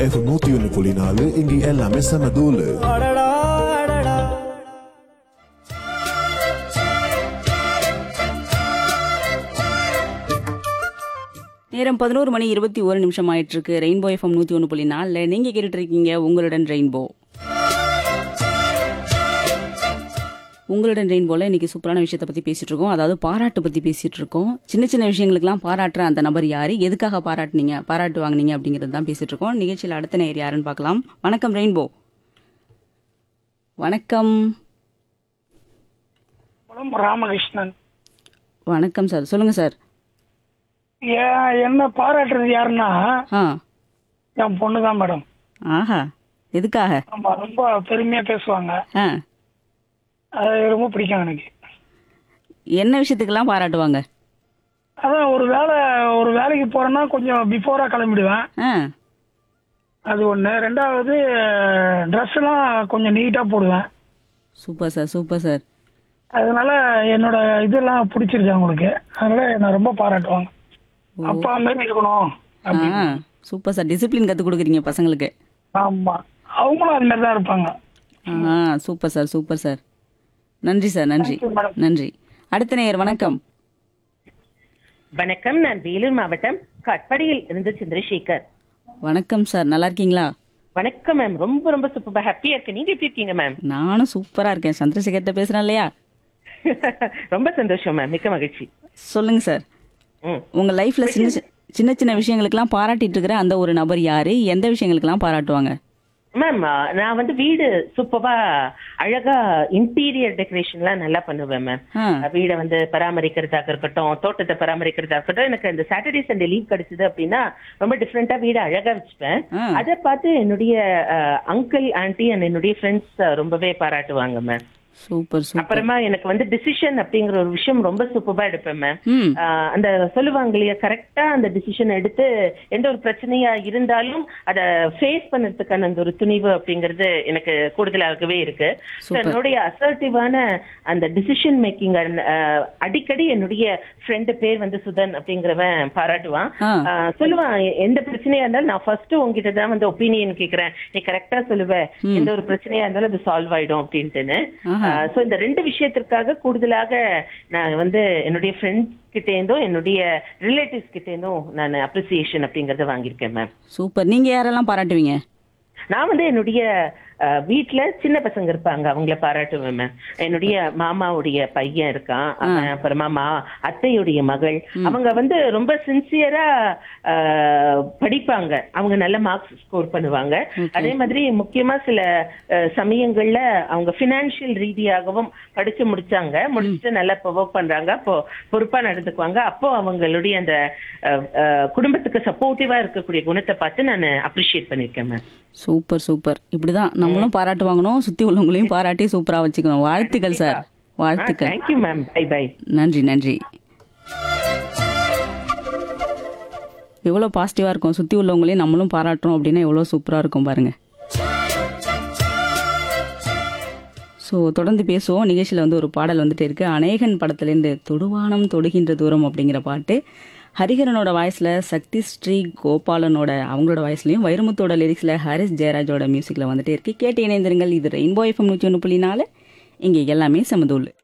FM நூத்தி ஒன்னு புள்ளி நாலு இங்க எல்லாமே செம தூளு அடடா அடடா நேரம் பதினோரு மணி இருபத்தி ஒரு நிமிஷம் ஆயிட்டு இருக்கு ரெயின்போ எஃப்எம் நூத்தி ஒன்று புள்ளி நாலில் நீங்க கேட்டுட்டு இருக்கீங்க உங்களுடன் ரெயின்போ உங்களுடன் ரெயின்போல இன்னைக்கு சூப்பரான விஷயத்தை பத்தி பேசிட்டு இருக்கோம் அதாவது பாராட்டு பத்தி பேசிட்டு இருக்கோம் சின்ன சின்ன விஷயங்களுக்கெல்லாம் பாராட்டுற அந்த நபர் யாரு எதுக்காக பாராட்டுனீங்க பாராட்டு வாங்குனீங்க அப்படிங்கிறது தான் பேசிட்டு இருக்கோம் நிகழ்ச்சியில் அடுத்த நேர் யாருன்னு பார்க்கலாம் வணக்கம் ரெயின்போ வணக்கம் குளம் ராமகிருஷ்ணன் வணக்கம் சார் சொல்லுங்க சார் ஏன் என்ன பாராட்டுறது யாருன்னா ஆ என் பொண்ணு தான் மேடம் ஆஹா எதுக்காக ஆமா ரொம்ப பெருமையா பேசுவாங்க ஆ அது ரொம்ப பிடிக்கும் எனக்கு என்ன விஷயத்துக்கெல்லாம் பாராட்டுவாங்க அதான் ஒரு வேலை ஒரு வேலைக்கு போறேன்னா கொஞ்சம் பிஃபோரா கிளம்பிடுவேன் ஆ அது ஒண்ணு ரெண்டாவது ட்ரெஸ் எல்லாம் கொஞ்சம் நீட்டா போடுவேன் சூப்பர் சார் சூப்பர் சார் அதனால என்னோட இதெல்லாம் பிடிச்சிருக்கு அவங்களுக்கு அதனால நான் ரொம்ப பாராட்டுவாங்க அப்பா மாதிரி இருக்கணும் அப்படி. ஆ சூப்பர் சார் டிசிப்ளின் கற்றுக் கொடுக்குறீங்க பசங்களுக்கு ஆமா அவங்களும் அது மாதிரி தான் இருப்பாங்க ஆ சூப்பர் சார் சூப்பர் சார் நன்றி சார் நன்றி Thank you, madam. நன்றி அடுத்த நேயர் வணக்கம் வணக்கம் நான் வேலூர் மாவட்டம் கட்படியில் இருந்து சந்திரசேகர் வணக்கம் சார் நல்லா இருக்கீங்களா வணக்கம் மேம் ரொம்ப ரொம்ப சூப்பர் ஹாப்பியா இருக்கு நீங்க எப்படி இருக்கீங்க மேம் நானும் சூப்பரா இருக்கேன் சந்திரசேகர்கிட்ட பேசுறேன் இல்லையா ரொம்ப சந்தோஷம் மேம் மிக்க மகிழ்ச்சி சொல்லுங்க சார் ம் உங்க லைஃப்ல சின்ன சி- சின்ன சின்ன விஷயங்களுக்கெல்லாம் பாராட்டிட்டு இருக்கிற அந்த ஒரு நபர் யாரு எந்த விஷயங்களுக்கெல்லாம் பாராட்டுவாங்க மேம் நான் வந்து வீடு சூப்பரா அழகா இன்டீரியர் டெக்கரேஷன்லாம் நல்லா பண்ணுவேன் மேம் ஆ வீடை வந்து பராமரிக்கிறதாக இருக்கட்டும் தோட்டத்தை பராமரிக்கிறதா இருக்கட்டும் எனக்கு இந்த சாட்டர்டே சண்டே லீவ் கிடைச்சது அப்படின்னா ரொம்ப டிஃப்ரெண்டா வீடை அழகா வச்சுப்பேன் ஆ. அதை பார்த்து என்னுடைய அங்கிள் ஆன்டி அண்ட் என்னுடைய ஃப்ரெண்ட்ஸ் ரொம்பவே பாராட்டுவாங்க மேம் சூப்பர் சூப்பர் அப்புறமா எனக்கு வந்து டிசிஷன் அப்படிங்கிற ஒரு விஷயம் ரொம்ப சூப்பரா எடுப்பேன் மேம் ம் ஆஹ் அந்த சொல்லுவாங்க இல்லையா கரெக்டா அந்த டிசிஷன் எடுத்து எந்த ஒரு பிரச்சனையா இருந்தாலும் அதை ஃபேஸ் பண்ணதுக்கான அந்த ஒரு துணிவு அப்படிங்கிறது எனக்கு கூடுதலாகவே இருக்கு So, Super. என்னுடைய அசர்ட்டிவான அந்த டிசிஷன் மேக்கிங் அடிக்கடி என்னுடைய ஃப்ரெண்டு பேர் வந்து சுதன் அப்படிங்கிறவன் பாராட்டுவான் ஆ. ஆஹ் சொல்லுவான் எ- எந்த பிரச்சனையா இருந்தாலும் நான் ஃபர்ஸ்ட் உங்ககிட்ட தான் வந்து ஒப்பீனியன் கேக்குறேன் நீ கரெக்டா சொல்லுவ எந்த ஒரு பிரச்சனையா இருந்தாலும் அது சால்வ் ஆயிடும் அப்படின்ட்டுன்னு ஆஹா. சோ இந்த ரெண்டு விஷயத்திற்காக கூடுதலாக நான் வந்து என்னுடைய ஃப்ரெண்ட்ஸ் கிட்ட இருந்தும் என்னுடைய ரிலேட்டிவ்ஸ் கிட்ட இருந்தும் நான் அப்ரிசியேஷன் அப்படிங்கறத வாங்கியிருக்கேன் மேம் சூப்பர் நீங்க யாரெல்லாம் பாராட்டுவீங்க நான் வந்து என்னுடைய அஹ், வீட்ல சின்ன பசங்க இருப்பாங்க அவங்கள பாராட்டுவேன் மேம் என்னுடைய மாமாவுடைய பையன் இருக்கான் அவன் அப்புறமா மா அத்தையுடைய மகள் அவங்க வந்து ரொம்ப சின்சியரா படிப்பாங்க அவங்க நல்ல மார்க்ஸ் ஸ்கோர் பண்ணுவாங்க அதே மாதிரி முக்கியமா சில அஹ், சமயங்கள்ல அவங்க பினான்சியல் ரீதியாகவும் படிச்சு முடிச்சாங்க முடிச்சுட்டு நல்லா ஒர்க் பண்றாங்க அப்போ பொறுப்பா நடந்துக்குவாங்க அப்போ அவங்களுடைய அந்த அஹ், அஹ், குடும்பத்துக்கு சப்போர்ட்டிவா இருக்கக்கூடிய குணத்தை பார்த்து நான் அப்ரிஷியேட் பண்ணிருக்கேன் மேம் சூப்பர் சூப்பர் இப்படிதான் நம்மளும் பாராட்டு வாங்கணும் சுத்தி உள்ளவங்களையும் பாராட்டி சூப்பரா வச்சுக்கணும் வாழ்த்துக்கள் சார் வாழ்த்துக்கள் தேங்க்யூ மேம் பை பை நன்றி நன்றி எவ்வளோ பாசிட்டிவாக இருக்கும் சுற்றி உள்ளவங்களையும் நம்மளும் பாராட்டுறோம் அப்படின்னா எவ்வளோ சூப்பராக இருக்கும் பாருங்க ஸோ தொடர்ந்து பேசுவோம் நிகழ்ச்சியில் வந்து ஒரு பாடல் வந்துட்டு இருக்கு அநேகன் படத்துலேருந்து தொடுவானம் தொடுகின்ற தூரம் அப்படிங்கிற பாட்டு ஹரிஹரனோட வாய்ஸில் சக்தி ஸ்ரீ கோபாலனோட அவங்களோட வாய்ஸ்லையும் வைரமுத்தோட லிரிக்ஸில் ஹரிஸ் ஜெயராஜோட மியூசிக்கில் வந்துட்டே இருக்கு கேட்டு இணைந்திருங்கள் இது ரெயின்போ எஃப்எம் நூற்றி ஒன்று புள்ளி நாலு இங்கே எல்லாமே சமதூள்